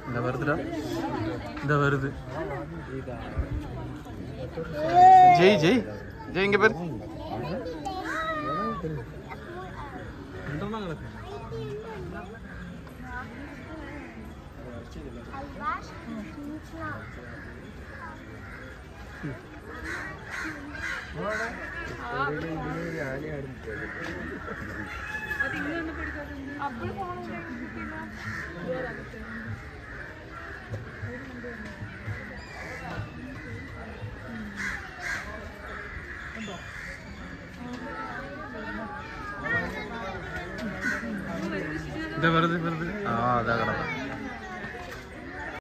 இந்த வருதுடா இந்த வருது ஜெய் ஜெய் ஜெய் இங்க பேர் இந்த வருது வருது ஆ அதான் கிடக்கும்